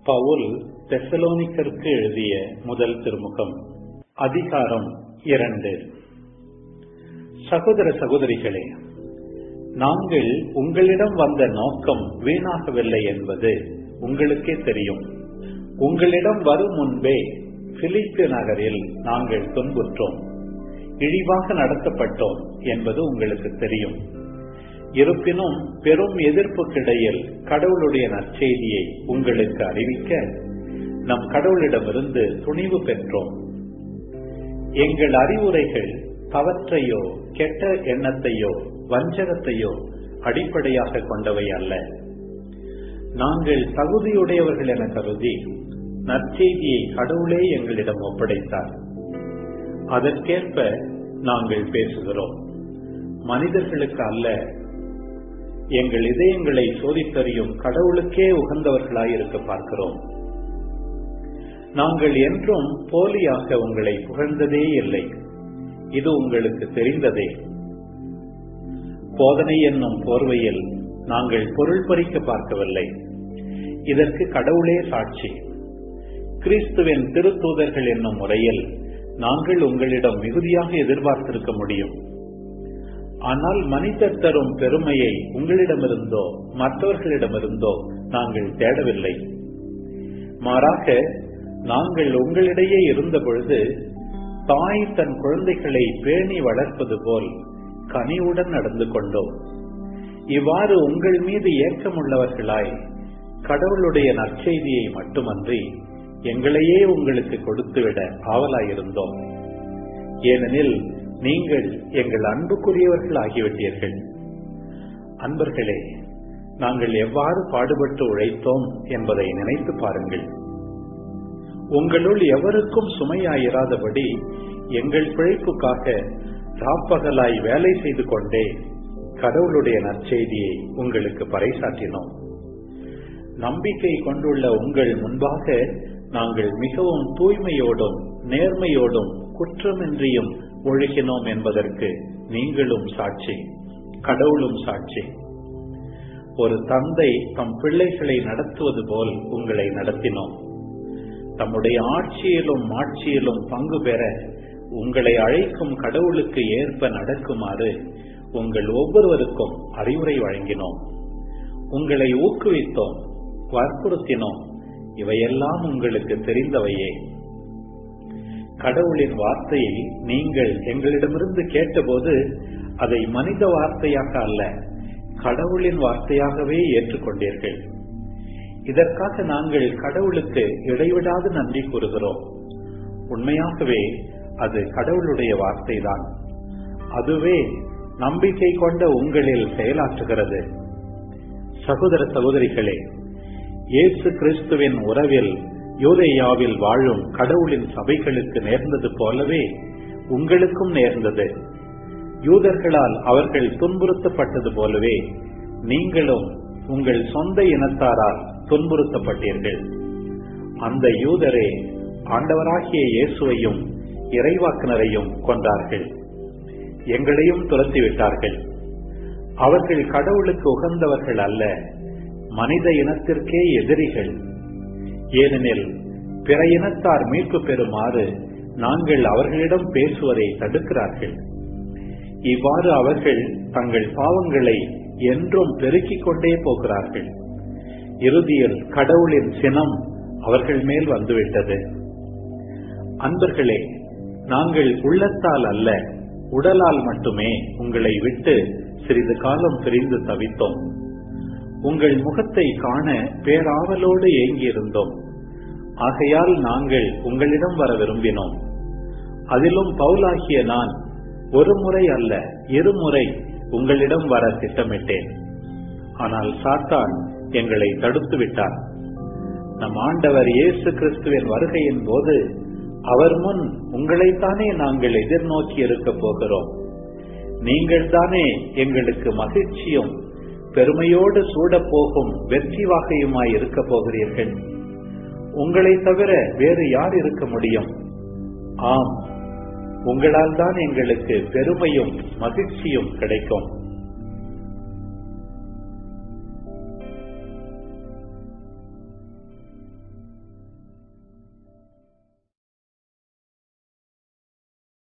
பவுல் தெசலோனிக்கருக்கு எழுதிய முதல் திருமுகம் அதிகாரம் இரண்டு சகோதர சகோதரிகளே நாங்கள் உங்களிடம் வந்த நோக்கம் வீணாகவில்லை என்பது உங்களுக்கே தெரியும் உங்களிடம் வரும் முன்பே பிலிப்பு நகரில் நாங்கள் துன்புற்றோம் இழிவாக நடத்தப்பட்டோம் என்பது உங்களுக்கு தெரியும் இருப்பினும் பெரும் எதிர்ப்புக்கிடையில் கடவுளுடைய நற்செய்தியை உங்களுக்கு அறிவிக்க நம் கடவுளிடமிருந்து துணிவு பெற்றோம் எங்கள் அறிவுரைகள் தவற்றையோ கெட்ட எண்ணத்தையோ வஞ்சகத்தையோ அடிப்படையாக கொண்டவை அல்ல நாங்கள் தகுதியுடையவர்கள் என கருதி நற்செய்தியை கடவுளே எங்களிடம் ஒப்படைத்தார் அதற்கேற்ப நாங்கள் பேசுகிறோம் மனிதர்களுக்கு அல்ல எங்கள் இதயங்களை சோதித்தறியும் கடவுளுக்கே உகந்தவர்களாய் இருக்க பார்க்கிறோம் நாங்கள் என்றும் போலியாக உங்களை புகழ்ந்ததே இல்லை இது உங்களுக்கு தெரிந்ததே போதனை என்னும் போர்வையில் நாங்கள் பொருள் பறிக்க பார்க்கவில்லை இதற்கு கடவுளே சாட்சி கிறிஸ்துவின் திருத்தூதர்கள் என்னும் முறையில் நாங்கள் உங்களிடம் மிகுதியாக எதிர்பார்த்திருக்க முடியும் ஆனால் மனிதர் தரும் பெருமையை உங்களிடமிருந்தோ மற்றவர்களிடமிருந்தோ நாங்கள் தேடவில்லை மாறாக நாங்கள் உங்களிடையே இருந்த பொழுது தாய் தன் குழந்தைகளை பேணி வளர்ப்பது போல் கனிவுடன் நடந்து கொண்டோம் இவ்வாறு உங்கள் மீது ஏக்கமுள்ளவர்களாய் கடவுளுடைய நற்செய்தியை மட்டுமன்றி எங்களையே உங்களுக்கு கொடுத்துவிட ஆவலாயிருந்தோம் ஏனெனில் நீங்கள் எங்கள் அன்புக்குரியவர்கள் ஆகிவிட்டீர்கள் அன்பர்களே நாங்கள் எவ்வாறு பாடுபட்டு உழைத்தோம் என்பதை நினைத்து பாருங்கள் உங்களுள் எவருக்கும் சுமையாயிராதபடி எங்கள் பிழைப்புக்காக ராப்பகலாய் வேலை செய்து கொண்டே கடவுளுடைய நற்செய்தியை உங்களுக்கு பறைசாற்றினோம் நம்பிக்கை கொண்டுள்ள உங்கள் முன்பாக நாங்கள் மிகவும் தூய்மையோடும் நேர்மையோடும் குற்றமின்றியும் ஒழுகினோம் என்பதற்கு நீங்களும் சாட்சி கடவுளும் சாட்சி ஒரு தந்தை தம் பிள்ளைகளை நடத்துவது போல் உங்களை நடத்தினோம் தம்முடைய ஆட்சியிலும் ஆட்சியிலும் பங்கு பெற உங்களை அழைக்கும் கடவுளுக்கு ஏற்ப நடக்குமாறு உங்கள் ஒவ்வொருவருக்கும் அறிவுரை வழங்கினோம் உங்களை ஊக்குவித்தோம் வற்புறுத்தினோம் இவையெல்லாம் உங்களுக்கு தெரிந்தவையே கடவுளின் வார்த்தையை நீங்கள் எங்களிடமிருந்து கேட்டபோது அதை மனித வார்த்தையாக அல்ல கடவுளின் வார்த்தையாகவே ஏற்றுக்கொண்டீர்கள் இதற்காக நாங்கள் கடவுளுக்கு இடைவிடாது நன்றி கூறுகிறோம் உண்மையாகவே அது கடவுளுடைய வார்த்தைதான் அதுவே நம்பிக்கை கொண்ட உங்களில் செயலாற்றுகிறது சகோதர சகோதரிகளே இயேசு கிறிஸ்துவின் உறவில் யூதேயாவில் வாழும் கடவுளின் சபைகளுக்கு நேர்ந்தது போலவே உங்களுக்கும் நேர்ந்தது யூதர்களால் அவர்கள் துன்புறுத்தப்பட்டது போலவே நீங்களும் உங்கள் சொந்த இனத்தாரால் துன்புறுத்தப்பட்டீர்கள் அந்த யூதரே ஆண்டவராகிய இயேசுவையும் இறைவாக்கினரையும் கொண்டார்கள் எங்களையும் துரத்திவிட்டார்கள் அவர்கள் கடவுளுக்கு உகந்தவர்கள் அல்ல மனித இனத்திற்கே எதிரிகள் ஏனெனில் பிற இனத்தார் மீட்பு பெறுமாறு நாங்கள் அவர்களிடம் பேசுவதை தடுக்கிறார்கள் இவ்வாறு அவர்கள் தங்கள் பாவங்களை என்றும் பெருக்கிக் கொண்டே போகிறார்கள் இறுதியில் கடவுளின் சினம் அவர்கள் மேல் வந்துவிட்டது அன்பர்களே நாங்கள் உள்ளத்தால் அல்ல உடலால் மட்டுமே உங்களை விட்டு சிறிது காலம் பிரிந்து தவித்தோம் உங்கள் முகத்தை காண பேராவலோடு ஏங்கியிருந்தோம் ஆகையால் நாங்கள் உங்களிடம் வர விரும்பினோம் அதிலும் பவுலாகிய நான் ஒரு முறை அல்ல இருமுறை உங்களிடம் வர திட்டமிட்டேன் ஆனால் சாத்தான் எங்களை தடுத்து விட்டார் நம் ஆண்டவர் இயேசு கிறிஸ்துவின் வருகையின் போது அவர் முன் உங்களைத்தானே நாங்கள் எதிர்நோக்கி இருக்க போகிறோம் நீங்கள் தானே எங்களுக்கு மகிழ்ச்சியும் பெருமையோடு சூடப்போகும் வெற்றி வாகையுமாய் இருக்க போகிறீர்கள் உங்களை தவிர வேறு யார் இருக்க முடியும் ஆம் உங்களால் தான் எங்களுக்கு பெருமையும் மகிழ்ச்சியும் கிடைக்கும்